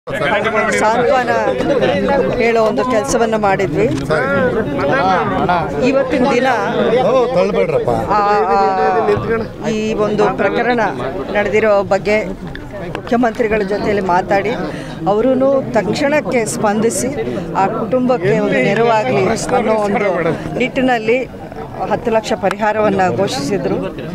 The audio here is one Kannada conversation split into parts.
ಸಾಂತ್ವನ ಹೇಳೋ ಒಂದು ಕೆಲಸವನ್ನು ಮಾಡಿದ್ವಿ ಇವತ್ತಿನ ದಿನ ತಳ್ಬೇಡ್ರಪ್ಪ ಆ, ಈ ಒಂದು ಪ್ರಕರಣ ನಡೆದಿರೋ ಬಗ್ಗೆ ಮುಖ್ಯಮಂತ್ರಿಗಳ ಜೊತೆಯಲ್ಲಿ ಮಾತಾಡಿ ಅವರೂ ತಕ್ಷಣಕ್ಕೆ ಸ್ಪಂದಿಸಿ ಆ ಕುಟುಂಬಕ್ಕೆ ಒಂದು ನೆರವಾಗಲಿ ಅನ್ನೋ ಒಂದು ನಿಟ್ಟಿನಲ್ಲಿ ಹತ್ತು ಲಕ್ಷ ಪರಿಹಾರವನ್ನು ಘೋಷಿಸಿದರು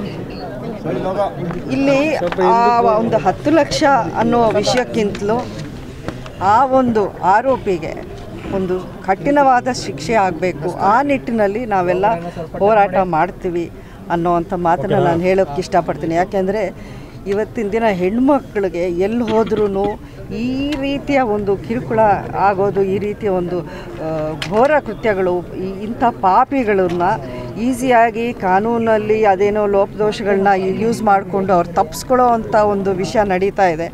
ಇಲ್ಲಿ ಆ ಒಂದು ಹತ್ತು ಲಕ್ಷ ಅನ್ನೋ ವಿಷಯಕ್ಕಿಂತಲೂ ಆ ಒಂದು ಆರೋಪಿಗೆ ಒಂದು ಕಠಿಣವಾದ ಶಿಕ್ಷೆ ಆಗಬೇಕು ಆ ನಿಟ್ಟಿನಲ್ಲಿ ನಾವೆಲ್ಲ ಹೋರಾಟ ಮಾಡ್ತೀವಿ ಅನ್ನೋವಂಥ ಮಾತನ್ನು ನಾನು ಹೇಳೋಕ್ಕೆ ಇಷ್ಟಪಡ್ತೀನಿ ಯಾಕೆಂದರೆ ಇವತ್ತಿನ ದಿನ ಹೆಣ್ಮಕ್ಳಿಗೆ ಎಲ್ಲಿ ಹೋದ್ರೂ ಈ ರೀತಿಯ ಒಂದು ಕಿರುಕುಳ ಆಗೋದು ಈ ರೀತಿಯ ಒಂದು ಆ, ಘೋರ ಕೃತ್ಯಗಳು ಈ ಇಂಥ ಪಾಪಿಗಳನ್ನ ಈಸಿಯಾಗಿ ಕಾನೂನಲ್ಲಿ ಅದೇನೋ ಲೋಪದೋಷಗಳನ್ನ ಯೂಸ್ ಮಾಡಿಕೊಂಡು ಅವ್ರು ತಪ್ಪಿಸ್ಕೊಳ್ಳೋ ಅಂಥ ಒಂದು ವಿಷಯ ನಡೀತಾ ಇದೆ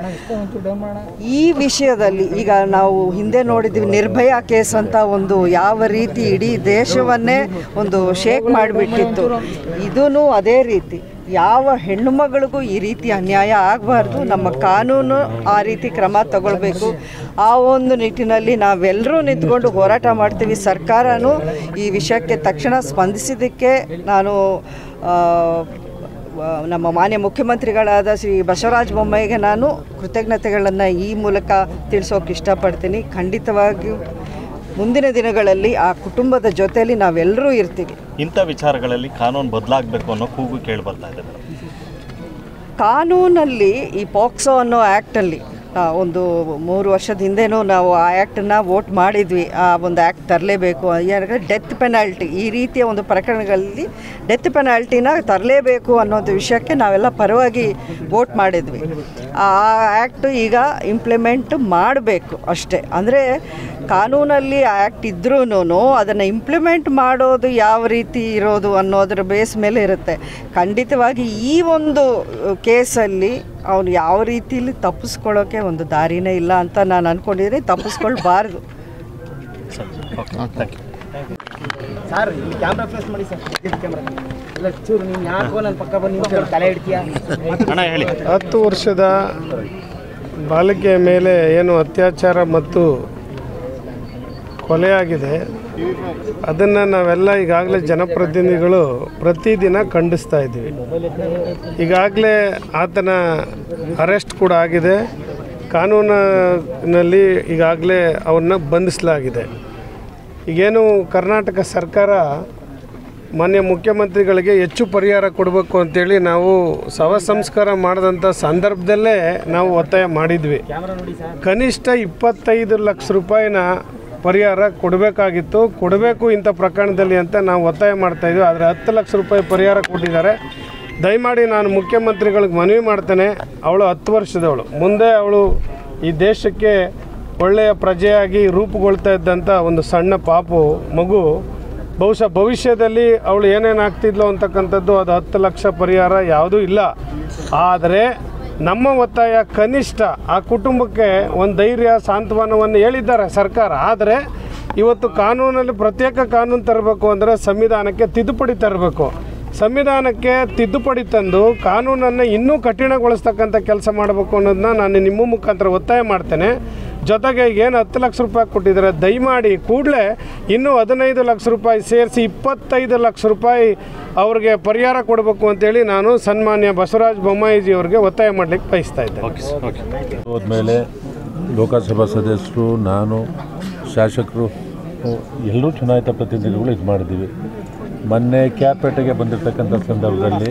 ಈ ವಿಷಯದಲ್ಲಿ ಈಗ ನಾವು ಹಿಂದೆ ನೋಡಿದ್ವಿ ನಿರ್ಭಯ ಕೇಸ್ ಅಂತ ಒಂದು ಯಾವ ರೀತಿ ಇಡೀ ದೇಶವನ್ನೇ ಒಂದು ಶೇಕ್ ಮಾಡಿಬಿಟ್ಟಿತ್ತು ಇದೂ ಅದೇ ರೀತಿ ಯಾವ ಹೆಣ್ಣು ಮಗಳಿಗೂ ಈ ರೀತಿ ಅನ್ಯಾಯ ಆಗಬಾರ್ದು ನಮ್ಮ ಕಾನೂನು ಆ ರೀತಿ ಕ್ರಮ ತಗೊಳ್ಬೇಕು ಆ ಒಂದು ನಿಟ್ಟಿನಲ್ಲಿ ನಾವೆಲ್ಲರೂ ನಿಂತ್ಕೊಂಡು ಹೋರಾಟ ಮಾಡ್ತೀವಿ ಸರ್ಕಾರನೂ ಈ ವಿಷಯಕ್ಕೆ ತಕ್ಷಣ ಸ್ಪಂದಿಸಿದ್ದಕ್ಕೆ ನಾನು ಆ, ವ- ನಮ್ಮ ಮಾನ್ಯ ಮುಖ್ಯಮಂತ್ರಿಗಳಾದ ಶ್ರೀ ಬಸವರಾಜ ಬೊಮ್ಮಾಯಿಗೆ ನಾನು ಕೃತಜ್ಞತೆಗಳನ್ನು ಈ ಮೂಲಕ ತಿಳಿಸೋಕೆ ಇಷ್ಟಪಡ್ತೀನಿ ಖಂಡಿತವಾಗಿಯೂ ಮುಂದಿನ ದಿನಗಳಲ್ಲಿ ಆ ಕುಟುಂಬದ ಜೊತೆಯಲ್ಲಿ ನಾವೆಲ್ಲರೂ ಇರ್ತೀವಿ ಇಂಥ ವಿಚಾರಗಳಲ್ಲಿ ಕಾನೂನು ಬದಲಾಗಬೇಕು ಅನ್ನೋ ಕೂಗು ಕೇಳಿ ಬರ್ತಾ ಇದೆ ಮೇಡಮ್ ಕಾನೂನಲ್ಲಿ ಈ ಪಾಕ್ಸೋ ಅನ್ನೋ ಆ್ಯಕ್ಟಲ್ಲಿ ಒಂದು ಮೂರು ವರ್ಷದ ಹಿಂದೆನೂ ನಾವು ಆ ಆ್ಯಕ್ಟನ್ನು ವೋಟ್ ಮಾಡಿದ್ವಿ ಆ ಒಂದು ಆ್ಯಕ್ಟ್ ತರಲೇಬೇಕು ಯಾಕಂದರೆ ಡೆತ್ ಪೆನಾಲ್ಟಿ ಈ ರೀತಿಯ ಒಂದು ಪ್ರಕರಣಗಳಲ್ಲಿ ಡೆತ್ ಪೆನಾಲ್ಟಿನ ತರಲೇಬೇಕು ಅನ್ನೋದು ವಿಷಯಕ್ಕೆ ನಾವೆಲ್ಲ ಪರವಾಗಿ ವೋಟ್ ಮಾಡಿದ್ವಿ ಆ ಆ್ಯಕ್ಟು ಈಗ ಇಂಪ್ಲಿಮೆಂಟ್ ಮಾಡಬೇಕು ಅಷ್ಟೇ ಅಂದರೆ ಕಾನೂನಲ್ಲಿ ಆ್ಯಕ್ಟ್ ಇದ್ರೂ ಅದನ್ನು ಇಂಪ್ಲಿಮೆಂಟ್ ಮಾಡೋದು ಯಾವ ರೀತಿ ಇರೋದು ಅನ್ನೋದ್ರ ಬೇಸ್ ಮೇಲೆ ಇರುತ್ತೆ ಖಂಡಿತವಾಗಿ ಈ ಒಂದು ಕೇಸಲ್ಲಿ ಅವನು ಯಾವ ರೀತಿಲಿ ತಪ್ಪಿಸ್ಕೊಳ್ಳೋಕೆ ಒಂದು ದಾರಿನೇ ಇಲ್ಲ ಅಂತ ನಾನು ಅಂದ್ಕೊಂಡಿದ್ದೀನಿ ತಪ್ಪಿಸ್ಕೊಳ್ಬಾರ್ದು ಸರಿ ಓಕೆ ಥ್ಯಾಂಕ್ ಯು ಸರ್ ಇಲ್ಲಿ ಕ್ಯಾಮ್ರಾ ಫೇಸ್ ಮಾಡಿ ಸರ್ ಕ್ಯಾಮ್ರಾ ಇಲ್ಲ ಚೂರು ನೀನು ಯಾಕೋ ನನ್ನ ಪಕ್ಕ ಬಂದು ನಿಂತ್ಕೊಂಡು ತಲೆ ಇಡ್ತೀಯಾ ಅಣ್ಣ ಹೇಳಿ ಹತ್ತು ವರ್ಷದ ಬಾಲಿಕೆಯ ಮೇಲೆ ಏನು ಅತ್ಯಾಚಾರ ಮತ್ತು ಕೊಲೆಯಾಗಿದೆ ಅದನ್ನು ನಾವೆಲ್ಲ ಈಗಾಗಲೇ ಜನಪ್ರತಿನಿಧಿಗಳು ಪ್ರತಿದಿನ ಖಂಡಿಸ್ತಾ ಇದ್ದೀವಿ ಈಗಾಗಲೇ ಆತನ ಅರೆಸ್ಟ್ ಕೂಡ ಆಗಿದೆ ಕಾನೂನಿನಲ್ಲಿ ಈಗಾಗಲೇ ಅವನ್ನ ಬಂಧಿಸಲಾಗಿದೆ ಈಗೇನು ಕರ್ನಾಟಕ ಸರ್ಕಾರ ಮಾನ್ಯ ಮುಖ್ಯಮಂತ್ರಿಗಳಿಗೆ ಹೆಚ್ಚು ಪರಿಹಾರ ಕೊಡಬೇಕು ಅಂತೇಳಿ ನಾವು ಶವ ಸಂಸ್ಕಾರ ಮಾಡಿದಂಥ ಸಂದರ್ಭದಲ್ಲೇ ನಾವು ಒತ್ತಾಯ ಮಾಡಿದ್ವಿ ಕನಿಷ್ಠ ಇಪ್ಪತ್ತೈದು ಲಕ್ಷ ರೂಪಾಯಿನ ಪರಿಹಾರ ಕೊಡಬೇಕಾಗಿತ್ತು ಕೊಡಬೇಕು ಇಂಥ ಪ್ರಕರಣದಲ್ಲಿ ಅಂತ ನಾವು ಒತ್ತಾಯ ಮಾಡ್ತಾಯಿದ್ವಿ ಆದರೆ ಹತ್ತು ಲಕ್ಷ ರೂಪಾಯಿ ಪರಿಹಾರ ಕೊಟ್ಟಿದ್ದಾರೆ ದಯಮಾಡಿ ನಾನು ಮುಖ್ಯಮಂತ್ರಿಗಳಿಗೆ ಮನವಿ ಮಾಡ್ತೇನೆ ಅವಳು ಹತ್ತು ವರ್ಷದವಳು ಮುಂದೆ ಅವಳು ಈ ದೇಶಕ್ಕೆ ಒಳ್ಳೆಯ ಪ್ರಜೆಯಾಗಿ ರೂಪುಗೊಳ್ತಾ ಇದ್ದಂಥ ಒಂದು ಸಣ್ಣ ಪಾಪು ಮಗು ಬಹುಶಃ ಭವಿಷ್ಯದಲ್ಲಿ ಅವಳು ಏನೇನು ಆಗ್ತಿದ್ಲು ಅಂತಕ್ಕಂಥದ್ದು ಅದು ಹತ್ತು ಲಕ್ಷ ಪರಿಹಾರ ಯಾವುದೂ ಇಲ್ಲ ಆದರೆ ನಮ್ಮ ಒತ್ತಾಯ ಕನಿಷ್ಠ ಆ ಕುಟುಂಬಕ್ಕೆ ಒಂದು ಧೈರ್ಯ ಸಾಂತ್ವನವನ್ನು ಹೇಳಿದ್ದಾರೆ ಸರ್ಕಾರ ಆದರೆ ಇವತ್ತು ಕಾನೂನಲ್ಲಿ ಪ್ರತ್ಯೇಕ ಕಾನೂನು ತರಬೇಕು ಅಂದರೆ ಸಂವಿಧಾನಕ್ಕೆ ತಿದ್ದುಪಡಿ ತರಬೇಕು ಸಂವಿಧಾನಕ್ಕೆ ತಿದ್ದುಪಡಿ ತಂದು ಕಾನೂನನ್ನು ಇನ್ನೂ ಕಠಿಣಗೊಳಿಸ್ತಕ್ಕಂಥ ಕೆಲಸ ಮಾಡಬೇಕು ಅನ್ನೋದನ್ನ ನಾನು ನಿಮ್ಮ ಮುಖಾಂತರ ಒತ್ತಾಯ ಮಾಡ್ತೇನೆ ಜೊತೆಗೆ ಏನು ಹತ್ತು ಲಕ್ಷ ರೂಪಾಯಿ ಕೊಟ್ಟಿದ್ದಾರೆ ದಯಮಾಡಿ ಕೂಡಲೇ ಇನ್ನೂ ಹದಿನೈದು ಲಕ್ಷ ರೂಪಾಯಿ ಸೇರಿಸಿ ಇಪ್ಪತ್ತೈದು ಲಕ್ಷ ರೂಪಾಯಿ ಅವ್ರಿಗೆ ಪರಿಹಾರ ಕೊಡಬೇಕು ಅಂತೇಳಿ ನಾನು ಸನ್ಮಾನ್ಯ ಬಸವರಾಜ ಬೊಮ್ಮಾಯಿಜಿ ಅವರಿಗೆ ಒತ್ತಾಯ ಮಾಡಲಿಕ್ಕೆ ಬಯಸ್ತಾ ಇದ್ದೆ ಓಕೆ ಓಕೆ ಹೋದ್ಮೇಲೆ ಲೋಕಸಭಾ ಸದಸ್ಯರು ನಾನು ಶಾಸಕರು ಎಲ್ಲರೂ ಚುನಾಯಿತ ಪ್ರತಿನಿಧಿಗಳು ಇದು ಮಾಡಿದ್ದೀವಿ ಮೊನ್ನೆ ಕ್ಯಾಪೇಟೆಗೆ ಬಂದಿರತಕ್ಕಂಥ ಸಂದರ್ಭದಲ್ಲಿ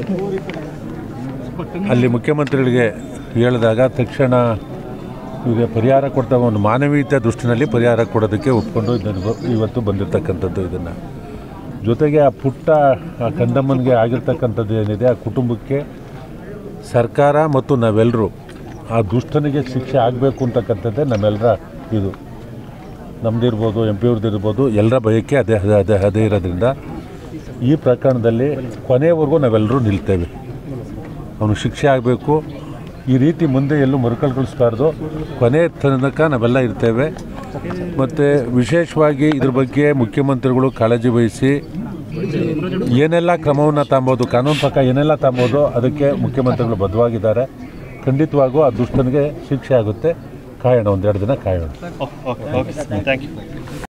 ಅಲ್ಲಿ ಮುಖ್ಯಮಂತ್ರಿಗಳಿಗೆ ಹೇಳಿದಾಗ ತಕ್ಷಣ ಇವರಿಗೆ ಪರಿಹಾರ ಕೊಡ್ತಾ ಒಂದು ಮಾನವೀಯತೆ ದೃಷ್ಟಿನಲ್ಲಿ ಪರಿಹಾರ ಕೊಡೋದಕ್ಕೆ ಒಪ್ಕೊಂಡು ಇದನ್ನು ಇವತ್ತು ಬಂದಿರತಕ್ಕಂಥದ್ದು ಇದನ್ನು ಜೊತೆಗೆ ಆ ಪುಟ್ಟ ಆ ಕಂದಮ್ಮನಿಗೆ ಆಗಿರ್ತಕ್ಕಂಥದ್ದು ಏನಿದೆ ಆ ಕುಟುಂಬಕ್ಕೆ ಸರ್ಕಾರ ಮತ್ತು ನಾವೆಲ್ಲರೂ ಆ ದುಷ್ಟನಿಗೆ ಶಿಕ್ಷೆ ಆಗಬೇಕು ಅಂತಕ್ಕಂಥದ್ದೇ ನಮ್ಮೆಲ್ಲರ ಇದು ನಮ್ಮದಿರ್ಬೋದು ಎಂ ಪಿ ಅವ್ರದ್ದಿರ್ಬೋದು ಎಲ್ಲರ ಬಯಕೆ ಅದೇ ಅದೇ ಅದೇ ಅದೇ ಇರೋದ್ರಿಂದ ಈ ಪ್ರಕರಣದಲ್ಲಿ ಕೊನೆಯವರೆಗೂ ನಾವೆಲ್ಲರೂ ನಿಲ್ತೇವೆ ಅವನು ಶಿಕ್ಷೆ ಆಗಬೇಕು ಈ ರೀತಿ ಮುಂದೆ ಎಲ್ಲೂ ಮರುಕಳಿಸ್ಬಾರ್ದು ಕೊನೆ ತನಕ ನಾವೆಲ್ಲ ಇರ್ತೇವೆ ಮತ್ತು ವಿಶೇಷವಾಗಿ ಇದ್ರ ಬಗ್ಗೆ ಮುಖ್ಯಮಂತ್ರಿಗಳು ಕಾಳಜಿ ವಹಿಸಿ ಏನೆಲ್ಲ ಕ್ರಮವನ್ನು ತಗೊಬೋದು ಕಾನೂನು ಪ್ರಕಾರ ಏನೆಲ್ಲ ತಗೊಬೋದು ಅದಕ್ಕೆ ಮುಖ್ಯಮಂತ್ರಿಗಳು ಬದ್ಧವಾಗಿದ್ದಾರೆ ಖಂಡಿತವಾಗೂ ಆ ದುಷ್ಟನಿಗೆ ಶಿಕ್ಷೆ ಆಗುತ್ತೆ ಕಾಯೋಣ ಒಂದೆರಡು ದಿನ ಕಾಯೋಣ ಓಕೆ ಓಕೆ ಥ್ಯಾಂಕ್ ಯು